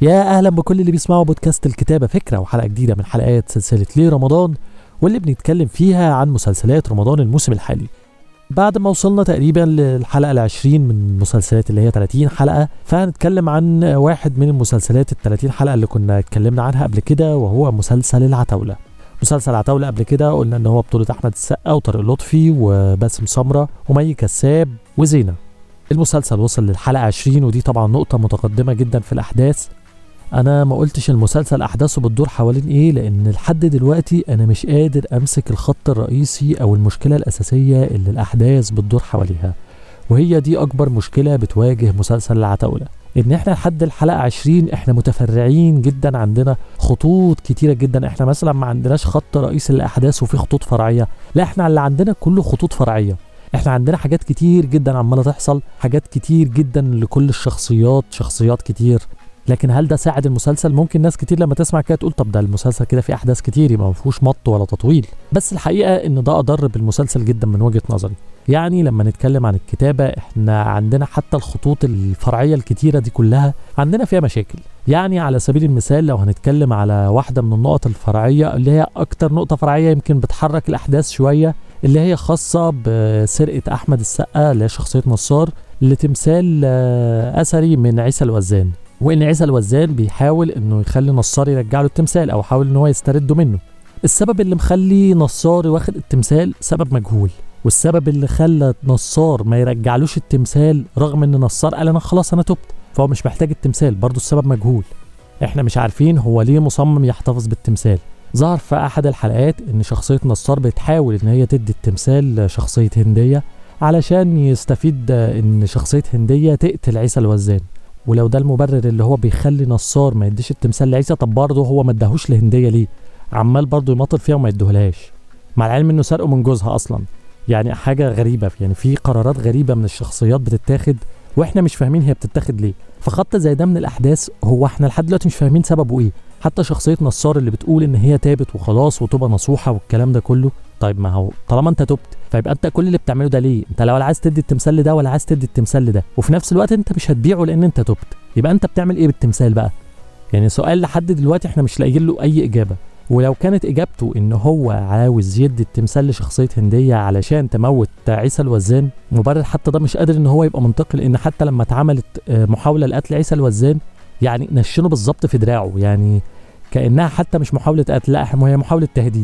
يا اهلا بكل اللي بيسمعوا بودكاست الكتابه فكره وحلقه جديده من حلقات سلسله ليه رمضان واللي بنتكلم فيها عن مسلسلات رمضان الموسم الحالي بعد ما وصلنا تقريبا للحلقه العشرين من المسلسلات اللي هي 30 حلقه فهنتكلم عن واحد من المسلسلات ال 30 حلقه اللي كنا اتكلمنا عنها قبل كده وهو مسلسل العتاوله مسلسل العتاوله قبل كده قلنا ان هو بطوله احمد السقا وطارق لطفي وباسم سمره ومي كساب وزينه المسلسل وصل للحلقه 20 ودي طبعا نقطه متقدمه جدا في الاحداث انا ما قلتش المسلسل احداثه بتدور حوالين ايه لان لحد دلوقتي انا مش قادر امسك الخط الرئيسي او المشكله الاساسيه اللي الاحداث بتدور حواليها وهي دي اكبر مشكله بتواجه مسلسل العتاوله ان احنا لحد الحلقه 20 احنا متفرعين جدا عندنا خطوط كتيره جدا احنا مثلا ما عندناش خط رئيسي للاحداث وفي خطوط فرعيه لا احنا اللي عندنا كله خطوط فرعيه احنا عندنا حاجات كتير جدا عماله تحصل حاجات كتير جدا لكل الشخصيات شخصيات كتير لكن هل ده ساعد المسلسل ممكن ناس كتير لما تسمع كده تقول طب ده المسلسل كده فيه احداث كتير يبقى ما فيهوش مط ولا تطويل بس الحقيقه ان ده اضر بالمسلسل جدا من وجهه نظري يعني لما نتكلم عن الكتابه احنا عندنا حتى الخطوط الفرعيه الكتيره دي كلها عندنا فيها مشاكل يعني على سبيل المثال لو هنتكلم على واحده من النقط الفرعيه اللي هي اكتر نقطه فرعيه يمكن بتحرك الاحداث شويه اللي هي خاصه بسرقه احمد السقا اللي هي شخصيه نصار لتمثال اثري من عيسى الوزان وان عيسى الوزان بيحاول انه يخلي نصار يرجع له التمثال او حاول ان هو يسترده منه السبب اللي مخلي نصار واخد التمثال سبب مجهول والسبب اللي خلى نصار ما يرجعلوش التمثال رغم ان نصار قال انا خلاص انا تبت فهو مش محتاج التمثال برضه السبب مجهول احنا مش عارفين هو ليه مصمم يحتفظ بالتمثال ظهر في احد الحلقات ان شخصيه نصار بتحاول ان هي تدي التمثال لشخصيه هنديه علشان يستفيد ان شخصيه هنديه تقتل عيسى الوزان ولو ده المبرر اللي هو بيخلي نصار ما يديش التمثال لعيسى طب برضه هو ما اداهوش لهنديه ليه عمال برضه يماطل فيها وما يديهولهاش مع العلم انه سرقه من جوزها اصلا يعني حاجه غريبه يعني في قرارات غريبه من الشخصيات بتتاخد واحنا مش فاهمين هي بتتاخد ليه فخط زي ده من الاحداث هو احنا لحد دلوقتي مش فاهمين سببه ايه حتى شخصيه نصار اللي بتقول ان هي تابت وخلاص وتبقى نصوحه والكلام ده كله طيب ما هو طالما انت تبت فيبقى انت كل اللي بتعمله ده ليه انت لا ولا عايز تدي التمثال لده ولا عايز تدي التمثال لده وفي نفس الوقت انت مش هتبيعه لان انت تبت يبقى انت بتعمل ايه بالتمثال بقى يعني سؤال لحد دلوقتي احنا مش لاقيين له اي اجابه ولو كانت اجابته ان هو عاوز يدي التمثال لشخصيه هنديه علشان تموت عيسى الوزان مبرر حتى ده مش قادر ان هو يبقى منطقي لان حتى لما اتعملت محاوله لقتل عيسى الوزان يعني نشنه بالظبط في دراعه يعني كانها حتى مش محاوله قتل لا هي محاوله تهديد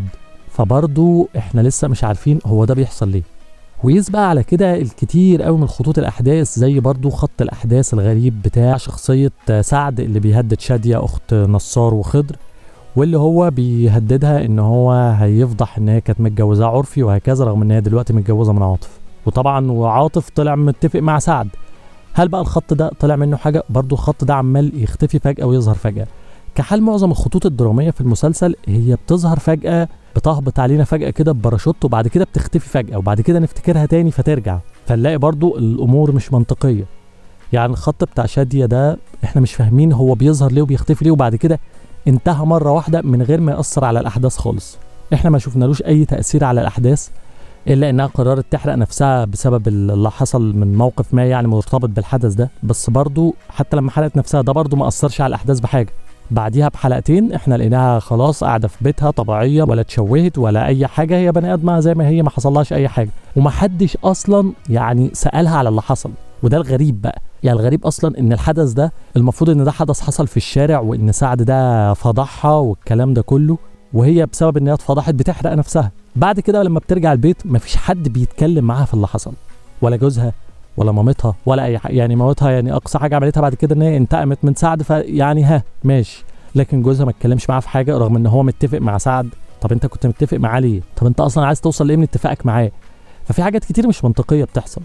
فبرضه احنا لسه مش عارفين هو ده بيحصل ليه ويسبق على كده الكتير قوي من خطوط الاحداث زي برضو خط الاحداث الغريب بتاع شخصيه سعد اللي بيهدد شاديه اخت نصار وخضر واللي هو بيهددها ان هو هيفضح ان هي كانت متجوزاه عرفي وهكذا رغم ان هي دلوقتي متجوزه من عاطف وطبعا وعاطف طلع متفق مع سعد هل بقى الخط ده طلع منه حاجه برضو الخط ده عمال يختفي فجاه ويظهر فجاه كحال معظم الخطوط الدراميه في المسلسل هي بتظهر فجاه بتهبط علينا فجأة كده بباراشوت وبعد كده بتختفي فجأة وبعد كده نفتكرها تاني فترجع فنلاقي برضو الأمور مش منطقية يعني الخط بتاع شادية ده احنا مش فاهمين هو بيظهر ليه وبيختفي ليه وبعد كده انتهى مرة واحدة من غير ما يأثر على الأحداث خالص احنا ما شفنالوش أي تأثير على الأحداث إلا إنها قررت تحرق نفسها بسبب اللي حصل من موقف ما يعني مرتبط بالحدث ده بس برضو حتى لما حرقت نفسها ده برضو ما أثرش على الأحداث بحاجة بعديها بحلقتين احنا لقيناها خلاص قاعده في بيتها طبيعيه ولا اتشوهت ولا اي حاجه هي بني ادمه زي ما هي ما حصلهاش اي حاجه ومحدش اصلا يعني سالها على اللي حصل وده الغريب بقى يعني الغريب اصلا ان الحدث ده المفروض ان ده حدث حصل في الشارع وان سعد ده فضحها والكلام ده كله وهي بسبب ان هي اتفضحت بتحرق نفسها بعد كده لما بترجع البيت مفيش حد بيتكلم معاها في اللي حصل ولا جوزها ولا مامتها ولا اي حاجه يعني مامتها يعني اقصى حاجه عملتها بعد كده ان هي انتقمت من سعد فيعني ها ماشي لكن جوزها ما اتكلمش معاها في حاجه رغم ان هو متفق مع سعد طب انت كنت متفق معاه ليه طب انت اصلا عايز توصل لايه من اتفاقك معاه ففي حاجات كتير مش منطقيه بتحصل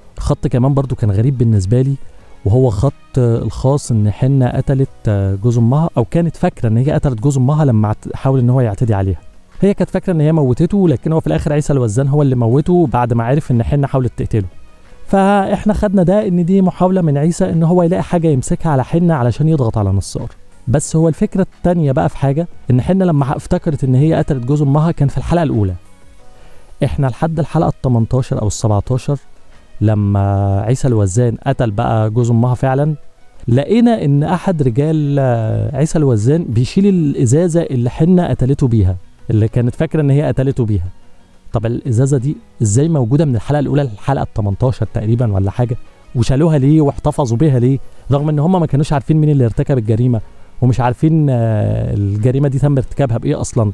خط كمان برضو كان غريب بالنسبه لي وهو خط الخاص ان حنه قتلت جوز امها او كانت فاكره ان هي قتلت جوز امها لما حاول ان هو يعتدي عليها هي كانت فاكره ان هي موتته لكن هو في الاخر عيسى الوزان هو اللي موته بعد ما عرف ان حنه حاولت تقتله فاحنا خدنا ده ان دي محاوله من عيسى ان هو يلاقي حاجه يمسكها على حنه علشان يضغط على نصار بس هو الفكره التانية بقى في حاجه ان حنه لما افتكرت ان هي قتلت جوز امها كان في الحلقه الاولى احنا لحد الحلقه ال 18 او ال 17 لما عيسى الوزان قتل بقى جوز امها فعلا لقينا ان احد رجال آه، عيسى الوزان بيشيل الازازه اللي حنه قتلته بيها اللي كانت فاكره ان هي قتلته بيها طب الازازه دي ازاي موجوده من الحلقه الاولى للحلقه ال 18 تقريبا ولا حاجه وشالوها ليه واحتفظوا بيها ليه رغم ان هم ما كانوش عارفين مين اللي ارتكب الجريمه ومش عارفين آه، الجريمه دي تم ارتكابها بايه اصلا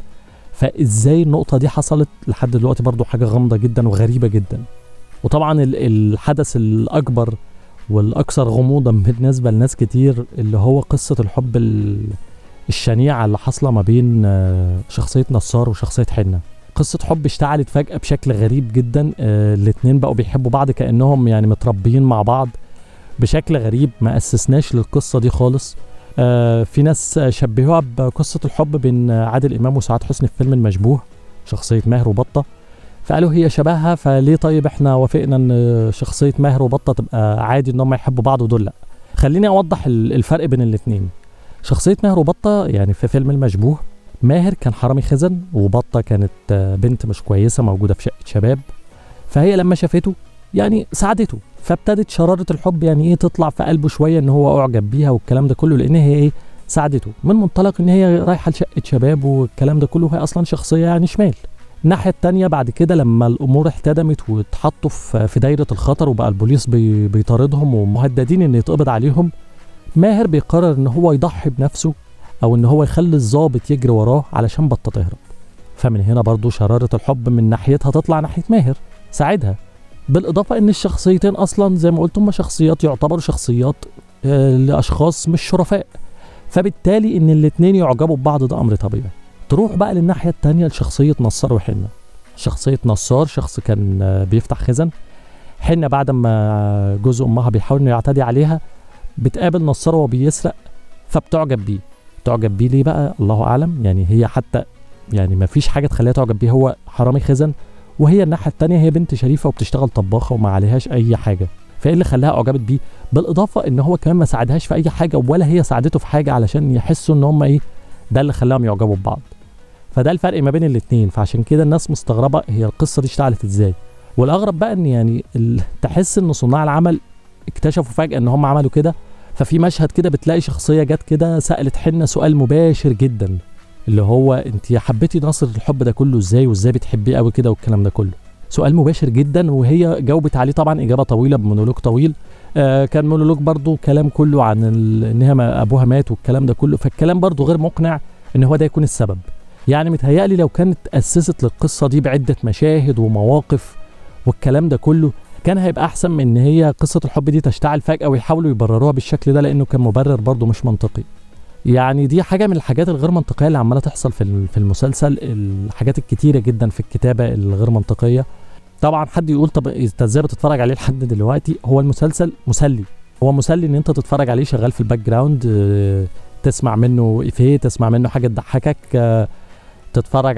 فازاي النقطه دي حصلت لحد دلوقتي برضو حاجه غامضه جدا وغريبه جدا وطبعا ال- الحدث الاكبر والاكثر غموضا بالنسبه لناس كتير اللي هو قصه الحب ال- الشنيعه اللي حاصله ما بين آه، شخصيه نصار وشخصيه حنه قصة حب اشتعلت فجأة بشكل غريب جدا آه الاتنين بقوا بيحبوا بعض كأنهم يعني متربيين مع بعض بشكل غريب ما أسسناش للقصة دي خالص آه في ناس شبهوها بقصة الحب بين عادل إمام وسعاد حسني في فيلم المشبوه شخصية ماهر وبطة فقالوا هي شبهها فليه طيب احنا وافقنا ان شخصية ماهر وبطة تبقى عادي ان هم يحبوا بعض ودول لا خليني اوضح ال- الفرق بين الاتنين شخصية ماهر وبطة يعني في فيلم المشبوه ماهر كان حرامي خزن وبطة كانت آه، بنت مش كويسة موجودة في شقة شباب فهي لما شافته يعني ساعدته فابتدت شرارة الحب يعني ايه تطلع في قلبه شوية ان هو اعجب بيها والكلام ده كله لان هي ايه ساعدته من منطلق ان هي رايحة لشقة شباب والكلام ده كله وهي اصلا شخصية يعني شمال الناحية التانية بعد كده لما الأمور احتدمت واتحطوا في في دايرة الخطر وبقى البوليس بي بيطاردهم ومهددين إن يتقبض عليهم ماهر بيقرر إن هو يضحي بنفسه أو إن هو يخلي الضابط يجري وراه علشان بطة تهرب فمن هنا برضو شرارة الحب من ناحيتها تطلع ناحية ماهر ساعدها بالإضافة إن الشخصيتين أصلا زي ما قلت هما شخصيات يعتبروا شخصيات آه، لأشخاص مش شرفاء فبالتالي إن الاتنين يعجبوا ببعض ده أمر طبيعي تروح بقى للناحية التانية لشخصية نصار وحنة شخصية نصار شخص كان آه، بيفتح خزن حنة بعد ما جوز أمها بيحاول إنه يعتدي عليها بتقابل نصار وهو بيسرق فبتعجب بيه تعجب بيه ليه بقى الله أعلم يعني هي حتى يعني ما فيش حاجة تخليها تعجب بيه هو حرامي خزن وهي الناحية التانية هي بنت شريفة وبتشتغل طباخة وما عليهاش أي حاجة فايه اللي خلاها اعجبت بيه بالاضافه ان هو كمان ما ساعدهاش في اي حاجه ولا هي ساعدته في حاجه علشان يحسوا ان هم ايه ده اللي خلاهم يعجبوا ببعض فده الفرق ما بين الاتنين فعشان كده الناس مستغربه هي القصه دي اشتغلت ازاي والاغرب بقى ان يعني ال... تحس ان صناع العمل اكتشفوا فجاه ان هم عملوا كده ففي مشهد كده بتلاقي شخصيه جت كده سالت حنه سؤال مباشر جدا اللي هو انت حبيتي ناصر الحب ده كله ازاي وازاي بتحبيه قوي كده والكلام ده كله سؤال مباشر جدا وهي جاوبت عليه طبعا اجابه طويله بمونولوج طويل آه كان مونولوج برضو كلام كله عن ال... ان هي ما- ابوها مات والكلام ده كله فالكلام برضو غير مقنع ان هو ده يكون السبب يعني متهيألي لو كانت أسست للقصة دي بعدة مشاهد ومواقف والكلام ده كله كان هيبقى أحسن من إن هي قصة الحب دي تشتعل فجأة ويحاولوا يبرروها بالشكل ده لأنه كان مبرر برضه مش منطقي. يعني دي حاجة من الحاجات الغير منطقية اللي عمالة تحصل في ال- في المسلسل الحاجات الكتيرة جدا في الكتابة الغير منطقية. طبعا حد يقول طب انت ازاي بتتفرج عليه لحد دلوقتي؟ هو المسلسل مسلي. هو مسلي ان انت تتفرج عليه شغال في الباك جراوند آه، تسمع منه افيه تسمع منه حاجة تضحكك آه، تتفرج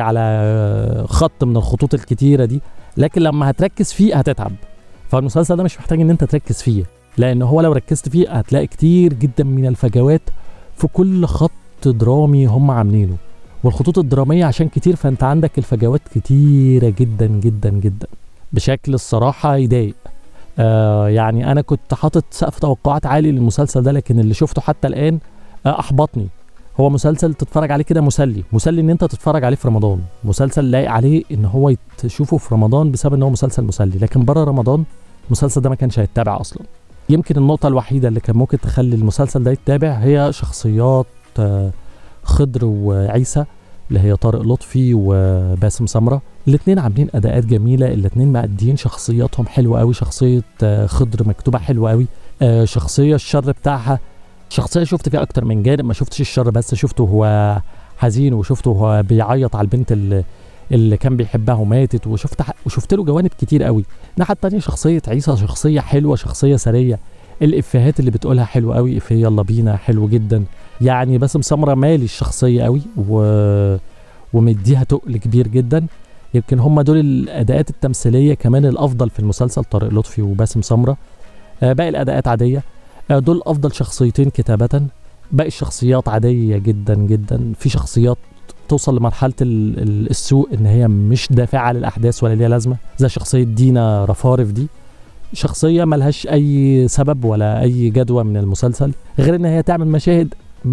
على خط من الخطوط الكتيرة دي لكن لما هتركز فيه هتتعب فالمسلسل ده مش محتاج ان انت تركز فيه لان هو لو ركزت فيه هتلاقي كتير جدا من الفجوات في كل خط درامي هم عاملينه والخطوط الدرامية عشان كتير فانت عندك الفجوات كتيرة جدا جدا جدا بشكل الصراحة يضايق آه يعني انا كنت حاطط سقف توقعات عالي للمسلسل ده لكن اللي شفته حتى الان آه احبطني هو مسلسل تتفرج عليه كده مسلي مسلي ان انت تتفرج عليه في رمضان مسلسل لايق عليه ان هو تشوفه في رمضان بسبب ان هو مسلسل مسلي لكن بره رمضان المسلسل ده ما كانش هيتابع اصلا يمكن النقطة الوحيدة اللي كان ممكن تخلي المسلسل ده يتابع هي شخصيات آه، خضر وعيسى اللي هي طارق لطفي وباسم سمرة الاتنين عاملين اداءات جميلة الاتنين مأدين شخصياتهم حلوة قوي شخصية آه، خضر مكتوبة حلوة قوي آه، شخصية الشر بتاعها شخصية شفت فيها أكتر من جانب ما شفتش الشر بس شفته هو حزين وشفته هو بيعيط على البنت اللي, اللي كان بيحبها وماتت وشفت وشفت له جوانب كتير قوي الناحية التانية شخصية عيسى شخصية حلوة شخصية سرية الإفيهات اللي بتقولها حلوة قوي إفيه يلا بينا حلو جدا يعني باسم سمرة مالي الشخصية قوي و... ومديها تقل كبير جدا يمكن هم دول الأداءات التمثيلية كمان الأفضل في المسلسل طارق لطفي وباسم سمرة آه، باقي الأداءات عادية آه، دول افضل شخصيتين كتابه باقي الشخصيات عاديه جدا جدا في شخصيات توصل لمرحله ال- ال- السوء ان هي مش دافعه للاحداث ولا ليها لازمه زي شخصيه دينا رفارف دي شخصيه ملهاش اي سبب ولا اي جدوى من المسلسل غير ان هي تعمل مشاهد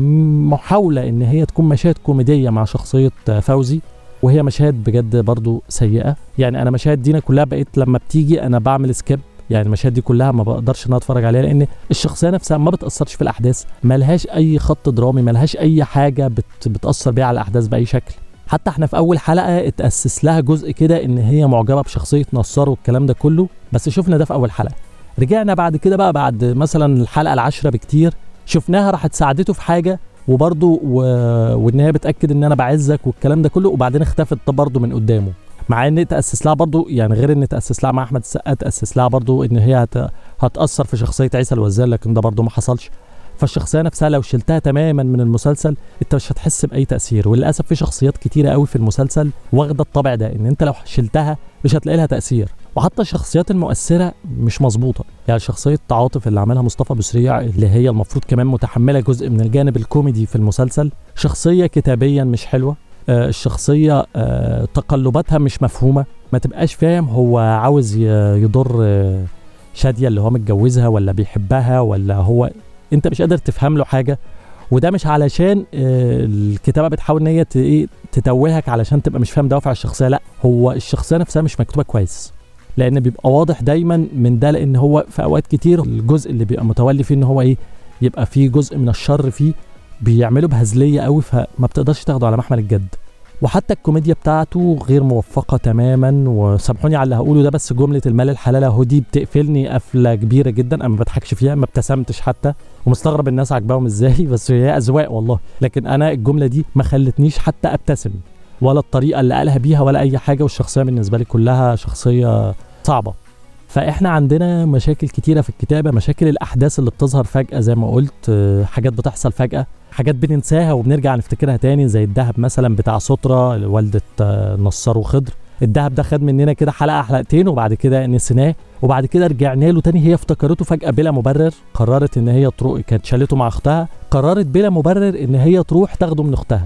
محاوله ان هي تكون مشاهد كوميديه مع شخصيه فوزي وهي مشاهد بجد برضو سيئه يعني انا مشاهد دينا كلها بقيت لما بتيجي انا بعمل سكيب يعني المشاهد دي كلها ما بقدرش ان انا اتفرج عليها لان الشخصيه نفسها ما بتاثرش في الاحداث ملهاش اي خط درامي ملهاش اي حاجه بت بتاثر بيها على الاحداث باي شكل حتى احنا في اول حلقه اتاسس لها جزء كده ان هي معجبه بشخصيه نصار والكلام ده كله بس شفنا ده في اول حلقه رجعنا بعد كده بقى بعد مثلا الحلقه العاشره بكتير شفناها راحت ساعدته في حاجه وبرضه و... وان هي بتاكد ان انا بعزك والكلام ده كله وبعدين اختفت برضه من قدامه مع ان تاسس لها برضه يعني غير ان تاسس لها مع احمد السقا تاسس لها برضه ان هي هت... هتاثر في شخصيه عيسى الوزال لكن ده برضه ما حصلش فالشخصيه نفسها لو شلتها تماما من المسلسل انت مش هتحس باي تاثير وللاسف في شخصيات كتيره قوي في المسلسل واخده الطابع ده ان انت لو شلتها مش هتلاقي لها تاثير وحتى الشخصيات المؤثره مش مظبوطه يعني شخصيه تعاطف اللي عملها مصطفى بسريع اللي هي المفروض كمان متحمله جزء من الجانب الكوميدي في المسلسل شخصيه كتابيا مش حلوه آه الشخصيه آه تقلباتها مش مفهومه ما تبقاش فاهم هو عاوز يضر آه شاديه اللي هو متجوزها ولا بيحبها ولا هو انت مش قادر تفهم له حاجه وده مش علشان الكتابه بتحاول ان هي تتوهك علشان تبقى مش فاهم دوافع الشخصيه لا هو الشخصيه نفسها مش مكتوبه كويس لان بيبقى واضح دايما من ده لان هو في اوقات كتير الجزء اللي بيبقى متولي فيه ان هو ايه يبقى فيه جزء من الشر فيه بيعمله بهزليه قوي فما بتقدرش تاخده على محمل الجد وحتى الكوميديا بتاعته غير موفقة تماما وسامحوني على اللي هقوله ده بس جملة المال الحلال اهو دي بتقفلني قفلة كبيرة جدا انا ما بضحكش فيها ما ابتسمتش حتى ومستغرب الناس عاجباهم ازاي بس هي اذواق والله لكن انا الجملة دي ما خلتنيش حتى ابتسم ولا الطريقة اللي قالها بيها ولا اي حاجة والشخصية بالنسبة لي كلها شخصية صعبة فاحنا عندنا مشاكل كتيرة في الكتابة مشاكل الاحداث اللي بتظهر فجأة زي ما قلت حاجات بتحصل فجأة حاجات بننساها وبنرجع نفتكرها تاني زي الذهب مثلا بتاع سترة والدة نصار وخضر الذهب ده خد مننا كده حلقة حلقتين وبعد كده نسيناه وبعد كده رجعنا له تاني هي افتكرته فجأة بلا مبرر قررت ان هي تروح كانت شالته مع اختها قررت بلا مبرر ان هي تروح تاخده من اختها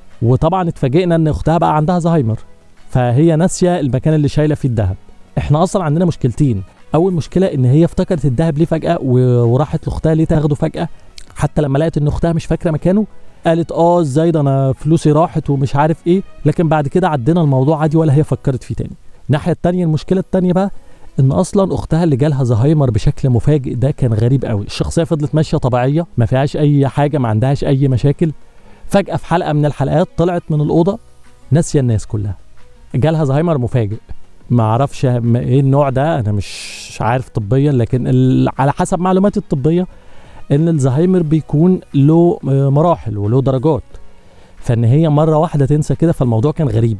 وطبعا اتفاجئنا ان اختها بقى عندها زهايمر فهي ناسيه المكان اللي شايله فيه الذهب احنا اصلا عندنا مشكلتين اول مشكله ان هي افتكرت الذهب ليه فجاه وراحت لاختها ليه تاخده فجاه حتى لما لقت ان اختها مش فاكره مكانه قالت اه ازاي ده انا فلوسي راحت ومش عارف ايه لكن بعد كده عدينا الموضوع عادي ولا هي فكرت فيه تاني الناحيه التانيه المشكله التانيه بقى ان اصلا اختها اللي جالها زهايمر بشكل مفاجئ ده كان غريب قوي الشخصيه فضلت ماشيه طبيعيه ما فيهاش اي حاجه ما عندهاش اي مشاكل فجاه في حلقه من الحلقات طلعت من الاوضه ناسيه الناس كلها جالها زهايمر مفاجئ ما اعرفش ايه النوع ده انا مش عارف طبيا لكن على حسب معلوماتي الطبيه ان الزهايمر بيكون له مراحل وله درجات فان هي مره واحده تنسى كده فالموضوع كان غريب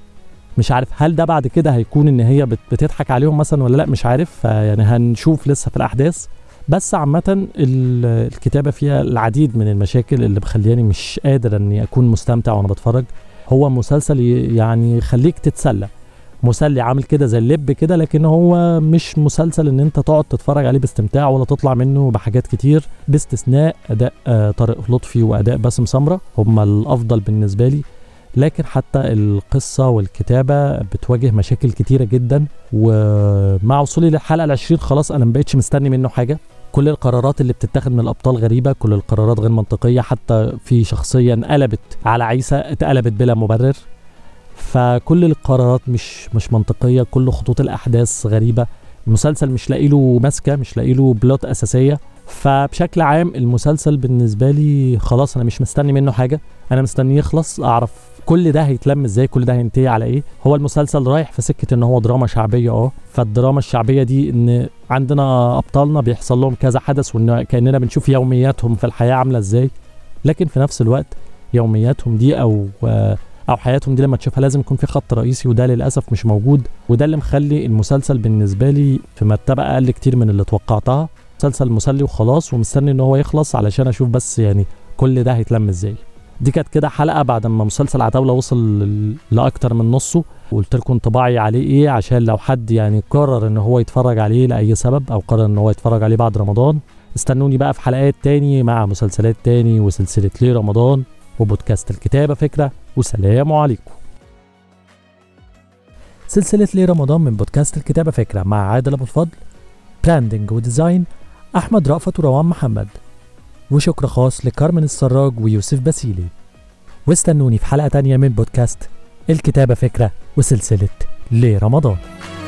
مش عارف هل ده بعد كده هيكون ان هي بتضحك عليهم مثلا ولا لا مش عارف يعني هنشوف لسه في الاحداث بس عامة الكتابة فيها العديد من المشاكل اللي مخلياني مش قادر اني اكون مستمتع وانا بتفرج هو مسلسل يعني يخليك تتسلى مسلي عامل كده زي اللب كده لكن هو مش مسلسل ان انت تقعد تتفرج عليه باستمتاع ولا تطلع منه بحاجات كتير باستثناء اداء آه طارق لطفي واداء باسم سمره هما الافضل بالنسبه لي لكن حتى القصه والكتابه بتواجه مشاكل كتيره جدا ومع وصولي للحلقه العشرين خلاص انا مبقتش مستني منه حاجه كل القرارات اللي بتتاخد من الابطال غريبه كل القرارات غير منطقيه حتى في شخصيه انقلبت على عيسى اتقلبت بلا مبرر فكل القرارات مش مش منطقيه كل خطوط الاحداث غريبه المسلسل مش لاقي له ماسكه مش لاقي له بلوت اساسيه فبشكل عام المسلسل بالنسبه لي خلاص انا مش مستني منه حاجه انا مستني يخلص اعرف كل ده هيتلم ازاي كل ده هينتهي على ايه هو المسلسل رايح في سكه ان هو دراما شعبيه اه فالدراما الشعبيه دي ان عندنا ابطالنا بيحصل لهم كذا حدث وان كاننا بنشوف يومياتهم في الحياه عامله ازاي لكن في نفس الوقت يومياتهم دي او او حياتهم دي لما تشوفها لازم يكون في خط رئيسي وده للاسف مش موجود وده اللي مخلي المسلسل بالنسبه لي في مرتبه اقل كتير من اللي توقعتها مسلسل مسلي وخلاص ومستني ان هو يخلص علشان اشوف بس يعني كل ده هيتلم ازاي دي كانت كده حلقه بعد ما مسلسل عتاوله وصل لاكتر من نصه وقلت لكم انطباعي عليه ايه عشان لو حد يعني قرر ان هو يتفرج عليه لاي سبب او قرر ان هو يتفرج عليه بعد رمضان استنوني بقى في حلقات تاني مع مسلسلات تاني وسلسله ليه رمضان وبودكاست الكتابه فكره وسلام عليكم سلسله ليه رمضان من بودكاست الكتابه فكره مع عادل ابو الفضل براندنج وديزاين أحمد رأفت وروان محمد وشكر خاص لكارمن السراج ويوسف باسيلي واستنوني في حلقة تانية من بودكاست الكتابة فكرة وسلسلة ليه رمضان